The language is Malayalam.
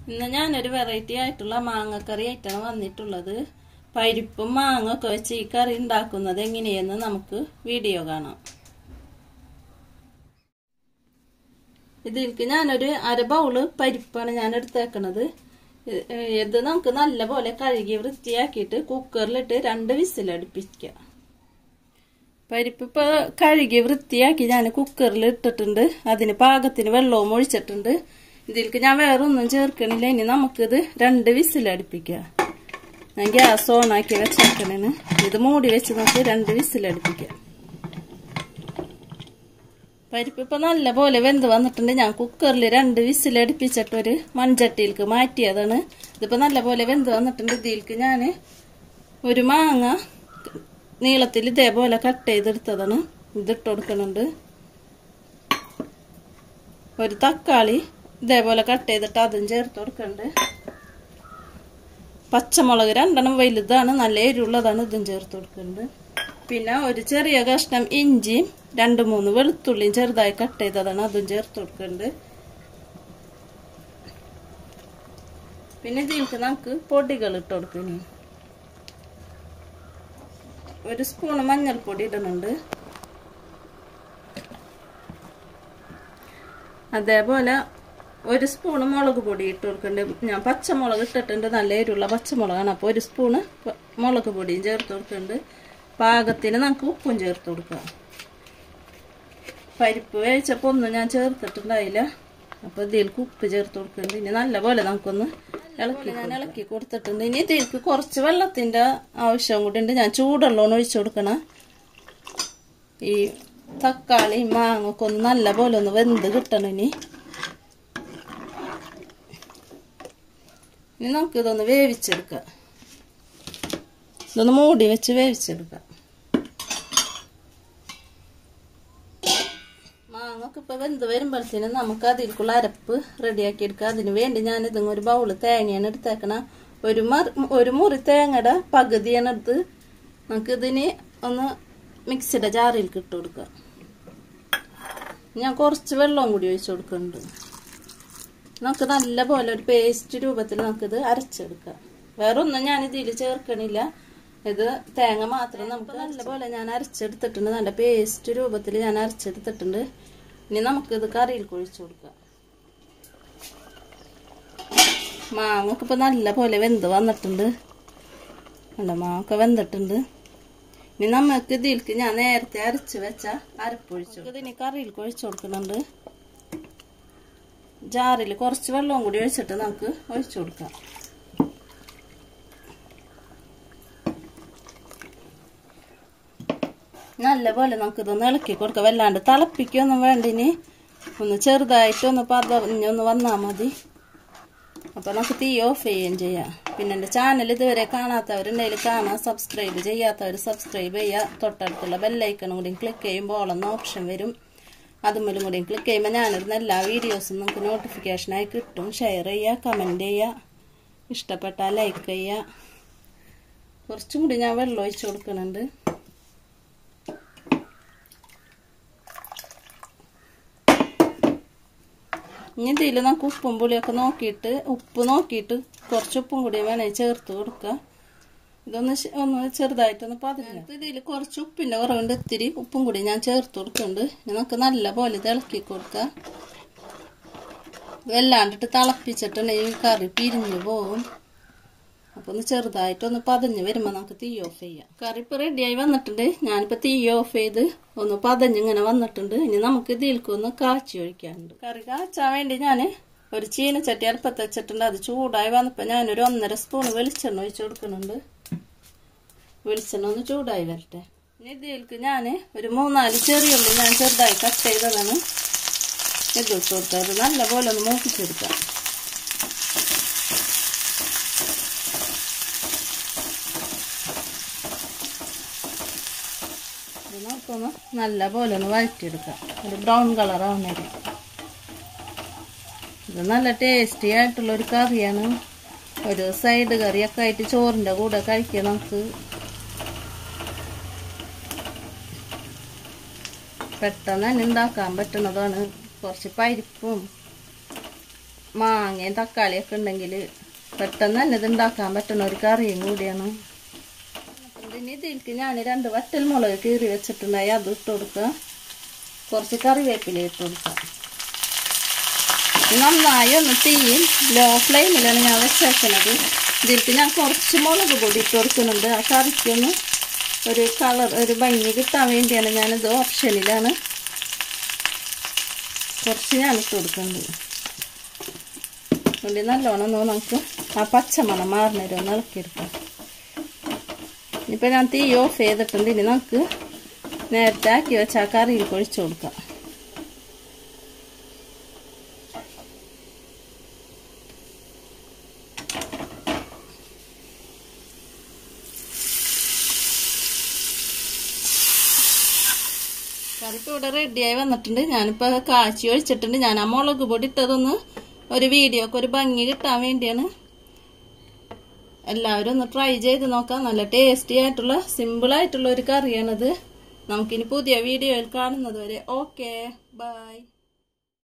ഇന്ന് ഞാനൊരു വെറൈറ്റി ആയിട്ടുള്ള മാങ്ങക്കറി ആയിട്ടാണ് വന്നിട്ടുള്ളത് പരിപ്പും മാങ്ങ ഒക്കെ വെച്ച് ഈ കറി ഉണ്ടാക്കുന്നത് എങ്ങനെയെന്ന് നമുക്ക് വീഡിയോ കാണാം ഇതിലേക്ക് ഞാനൊരു അര ബൗള് പരിപ്പാണ് ഞാൻ എടുത്തേക്കണത് ഇത് നമുക്ക് നല്ല പോലെ കഴുകി വൃത്തിയാക്കിയിട്ട് കുക്കറിലിട്ട് രണ്ട് വിസിലടുപ്പിക്കുക പരിപ്പ് ഇപ്പോൾ കഴുകി വൃത്തിയാക്കി ഞാൻ കുക്കറിൽ ഇട്ടിട്ടുണ്ട് അതിന് പാകത്തിന് വെള്ളവും ഒഴിച്ചിട്ടുണ്ട് ഇതിലേക്ക് ഞാൻ വേറെ ഒന്നും ചേർക്കണില്ല ഇനി നമുക്കിത് രണ്ട് വിസിലടുപ്പിക്കുക ഞാൻ ഗ്യാസ് ഓണാക്കി വെച്ചേക്കണേന് ഇത് മൂടി വെച്ച് നമുക്ക് രണ്ട് വിസിലടുപ്പിക്കാം പരിപ്പ് ഇപ്പൊ നല്ല പോലെ വെന്ത് വന്നിട്ടുണ്ട് ഞാൻ കുക്കറിൽ രണ്ട് വിസിലടുപ്പിച്ചിട്ട് ഒരു മൺചട്ടിയിലേക്ക് മാറ്റിയതാണ് ഇതിപ്പോ നല്ല പോലെ വെന്ത് വന്നിട്ടുണ്ട് ഇതിലേക്ക് ഞാൻ ഒരു മാങ്ങ നീളത്തിൽ ഇതേപോലെ കട്ട് ചെയ്തെടുത്തതാണ് ഇതിട്ട് കൊടുക്കുന്നുണ്ട് ഒരു തക്കാളി ഇതേപോലെ കട്ട് ചെയ്തിട്ട് അതും ചേർത്ത് കൊടുക്കുന്നുണ്ട് പച്ചമുളക് രണ്ടെണ്ണം വലുതാണ് നല്ല എരിവുള്ളതാണ് ഇതും ചേർത്ത് കൊടുക്കുന്നുണ്ട് പിന്നെ ഒരു ചെറിയ കഷ്ണം ഇഞ്ചിയും രണ്ട് മൂന്ന് വെളുത്തുള്ളിയും ചെറുതായി കട്ട് ചെയ്തതാണ് അതും ചേർത്ത് കൊടുക്കുന്നുണ്ട് പിന്നെ ഇതിലേക്ക് നമുക്ക് പൊടികൾ ഇട്ട് കൊടുക്കുന്നു ഒരു സ്പൂണ് മഞ്ഞൾപ്പൊടി ഇടുന്നുണ്ട് അതേപോലെ ഒരു സ്പൂണ് മുളക് പൊടി ഇട്ട് കൊടുക്കുന്നുണ്ട് ഞാൻ പച്ചമുളക് ഇട്ടിട്ടുണ്ട് നല്ല എരിവുള്ള പച്ചമുളകാണ് അപ്പോൾ ഒരു സ്പൂണ് മുളക് പൊടിയും ചേർത്ത് കൊടുക്കുന്നുണ്ട് പാകത്തിന് നമുക്ക് ഉപ്പും ചേർത്ത് കൊടുക്കാം പരിപ്പ് വേവിച്ചപ്പോൾ ഒന്നും ഞാൻ ചേർത്തിട്ടുണ്ടായില്ല അപ്പോൾ ഇതിലേക്ക് ഉപ്പ് ചേർത്ത് കൊടുക്കുന്നുണ്ട് ഇനി നല്ലപോലെ നമുക്കൊന്ന് ഇളക്കി ഞാൻ ഇളക്കി കൊടുത്തിട്ടുണ്ട് ഇനി ഇതിലേക്ക് കുറച്ച് വെള്ളത്തിൻ്റെ ആവശ്യം കൂടി ഉണ്ട് ഞാൻ ചൂടുള്ളതാണ് ഒഴിച്ചു കൊടുക്കണം ഈ തക്കാളി മാങ്ങ ഒക്കെ ഒന്ന് നല്ല പോലെ ഒന്ന് വെന്ത് കിട്ടണം ഇനി ഇനി നമുക്കിതൊന്ന് വേവിച്ചെടുക്കാം ഇതൊന്ന് മൂടി വെച്ച് വേവിച്ചെടുക്കാം മാങ്ങൊക്കെ ഇപ്പൊ വെന്ത് വരുമ്പോഴത്തേനും നമുക്ക് അതിലേക്കുള്ള അരപ്പ് റെഡിയാക്കി എടുക്കാം അതിന് വേണ്ടി ഞാൻ ഇതും ഒരു ബൗള് തേങ്ങയാണ് എടുത്തേക്കണ ഒരു മറി ഒരു മുറി തേങ്ങയുടെ പകുതിയാണ് എടുത്ത് നമുക്ക് ഇതിന് ഒന്ന് മിക്സിയുടെ ജാറിലേക്ക് ഇട്ട് കൊടുക്കാം ഞാൻ കുറച്ച് വെള്ളവും കൂടി ഒഴിച്ചു കൊടുക്കുന്നുണ്ട് നമുക്ക് നല്ല പോലെ ഒരു പേസ്റ്റ് രൂപത്തിൽ നമുക്കിത് അരച്ചെടുക്കാം വേറെ ഒന്നും ഞാൻ ഇതിൽ ചേർക്കണില്ല ഇത് തേങ്ങ മാത്രം നമുക്ക് നല്ലപോലെ ഞാൻ അരച്ചെടുത്തിട്ടുണ്ട് നല്ല പേസ്റ്റ് രൂപത്തിൽ ഞാൻ അരച്ചെടുത്തിട്ടുണ്ട് ഇനി നമുക്കിത് കറിയിൽ കുഴിച്ചു കൊടുക്കാം മാങ്ങൊക്കെ ഇപ്പൊ നല്ല പോലെ വെന്ത് വന്നിട്ടുണ്ട് അല്ല മാങ്ങൊക്കെ വെന്തിട്ടുണ്ട് ഇനി നമുക്ക് ഇതിലേക്ക് ഞാൻ നേരത്തെ അരച്ച് വെച്ച അരപ്പൊഴിച്ചു ഇതിന് കറിയിൽ കുഴിച്ചു കൊടുക്കുന്നുണ്ട് ജാറിൽ കുറച്ച് വെള്ളവും കൂടി ഒഴിച്ചിട്ട് നമുക്ക് ഒഴിച്ചു കൊടുക്കാം നല്ലപോലെ നമുക്കിതൊന്ന് ഇളക്കി കൊടുക്കാം വല്ലാണ്ട് തിളപ്പിക്കൊന്നും വേണ്ടിനി ഒന്ന് ചെറുതായിട്ടൊന്ന് പതഞ്ഞൊന്ന് വന്നാൽ മതി അപ്പോൾ നമുക്ക് തീ ഓഫ് ചെയ്യുകയും ചെയ്യാം പിന്നെ എൻ്റെ ചാനൽ ഇതുവരെ കാണാത്തവരുണ്ടെങ്കിൽ കാണാം സബ്സ്ക്രൈബ് ചെയ്യാത്തവർ സബ്സ്ക്രൈബ് ചെയ്യുക തൊട്ടടുത്തുള്ള ബെല്ലൈക്കണും കൂടി ക്ലിക്ക് ചെയ്യുമ്പോൾ ഓളെന്ന ഓപ്ഷൻ വരും അതുമൂലം കൂടി ക്ലിക്ക് ചെയ്യുമ്പോൾ ഞാനിരുന്ന എല്ലാ വീഡിയോസും നമുക്ക് നോട്ടിഫിക്കേഷനായി കിട്ടും ഷെയർ ചെയ്യുക കമൻറ്റ് ചെയ്യുക ഇഷ്ടപ്പെട്ടാൽ ലൈക്ക് ചെയ്യുക കുറച്ചും കൂടി ഞാൻ വെള്ളം ഒഴിച്ച് കൊടുക്കുന്നുണ്ട് ഇനി ഇതിൽ നമുക്ക് ഉപ്പും പുളിയൊക്കെ നോക്കിയിട്ട് ഉപ്പ് നോക്കിയിട്ട് കുറച്ച് ഉപ്പും കൂടി വേണേ ചേർത്ത് കൊടുക്കുക ഇതൊന്ന് ഒന്ന് ചെറുതായിട്ടൊന്ന് പതിഞ്ഞു ഇതിൽ കുറച്ച് ഉപ്പിൻ്റെ കുറവുണ്ട് ഇത്തിരി ഉപ്പും കൂടി ഞാൻ ചേർത്ത് കൊടുക്കുന്നുണ്ട് ഇനി നമുക്ക് നല്ല പോലെ ഇത് ഇളക്കി കൊടുക്കുക വല്ലാണ്ടിട്ട് തിളപ്പിച്ചിട്ടുണ്ടെങ്കിൽ കറി പിരിഞ്ഞു പോകും അപ്പോൾ ഒന്ന് ചെറുതായിട്ടൊന്ന് പതഞ്ഞ് വരുമ്പോൾ നമുക്ക് തീ ഓഫ് ചെയ്യാം കറി ഇപ്പോൾ റെഡിയായി വന്നിട്ടുണ്ട് ഞാനിപ്പോൾ തീ ഓഫ് ചെയ്ത് ഒന്ന് പതഞ്ഞ് ഇങ്ങനെ വന്നിട്ടുണ്ട് ഇനി നമുക്ക് ഇതിൽക്കൊന്ന് കാച്ചി ഒഴിക്കാനുണ്ട് കറി കാച്ചാൻ വേണ്ടി ഞാൻ ഒരു ചീനച്ചട്ടി അടുപ്പത്ത് വെച്ചിട്ടുണ്ട് അത് ചൂടായി വന്നപ്പോൾ ഞാനൊരു ഒന്നര സ്പൂൺ വെളിച്ചെണ്ണ ഒഴിച്ച് കൊടുക്കുന്നുണ്ട് വെളിച്ചെണ്ണ ഒന്ന് ചൂടായി വരട്ടെ ഇനി ഇതിലേക്ക് ഞാൻ ഒരു മൂന്നാല് ചെറിയുള്ളി ഞാൻ ചെറുതായി കട്ട് ചെയ്തതാണ് ഇത് ഇട്ട് കൊടുക്കുക അത് നല്ലപോലെ ഒന്ന് മൂപ്പിച്ചെടുക്കാം ഇത് നമുക്കൊന്ന് നല്ല പോലെ ഒന്ന് വഴറ്റിയെടുക്കാം ഒരു ബ്രൗൺ കളർ ആവുന്നേരം ഇത് നല്ല ടേസ്റ്റി ആയിട്ടുള്ള ഒരു കറിയാണ് ഒരു സൈഡ് കറിയൊക്കെ ആയിട്ട് ചോറിൻ്റെ കൂടെ കഴിക്കാം നമുക്ക് പെട്ടെന്ന് തന്നെ ഉണ്ടാക്കാൻ പറ്റുന്നതാണ് കുറച്ച് പരിപ്പും മാങ്ങയും തക്കാളിയൊക്കെ ഉണ്ടെങ്കിൽ പെട്ടെന്ന് തന്നെ ഇത് ഉണ്ടാക്കാൻ പറ്റുന്ന ഒരു കറിയും കൂടിയാണ് ഇനി ഇതിലേക്ക് ഞാൻ രണ്ട് വറ്റൽ മുളക് കീറി വെച്ചിട്ടുണ്ടായി അത് ഇട്ട് കൊടുക്കുക കുറച്ച് കറിവേപ്പില ഇട്ട് കൊടുക്കുക നന്നായി ഒന്ന് തീയും ലോ ഫ്ലെയിമിലാണ് ഞാൻ വെച്ചേക്കുന്നത് ഇതിലേക്ക് ഞാൻ കുറച്ച് മുളക് പൊടി ഇട്ട് കൊടുക്കുന്നുണ്ട് ആ കറിക്കൊന്ന് ഒരു കളർ ഒരു ഭംഗി കിട്ടാൻ വേണ്ടിയാണ് ഞാനിത് ഓപ്ഷനിലാണ് കുറച്ച് ഞാൻ ഇട്ട് കൊടുക്കുന്നുണ്ട് അതുകൊണ്ട് നല്ലോണം ഒന്ന് നമുക്ക് ആ പച്ചമണം മാറുന്നേരം ഒന്ന് ഇളക്കിയെടുക്കാം ഇപ്പം ഞാൻ തീ ഓഫ് ചെയ്തിട്ടുണ്ട് ഇനി നമുക്ക് നേരത്തെ ആക്കി വെച്ച ആ കറിയിൽ ഒഴിച്ചു കൊടുക്കാം കറിപ്പ് ഇവിടെ റെഡിയായി വന്നിട്ടുണ്ട് ഞാനിപ്പോൾ കാച്ചി ഒഴിച്ചിട്ടുണ്ട് ഞാൻ ആ മുളക് പൊടി ഇട്ടതൊന്ന് ഒരു വീഡിയോക്ക് ഒരു ഭംഗി കിട്ടാൻ വേണ്ടിയാണ് എല്ലാവരും ഒന്ന് ട്രൈ ചെയ്ത് നോക്കാം നല്ല ടേസ്റ്റി ആയിട്ടുള്ള സിമ്പിൾ ആയിട്ടുള്ള ഒരു കറിയാണിത് നമുക്കിനി പുതിയ വീഡിയോയിൽ കാണുന്നത് വരെ ഓക്കെ ബൈ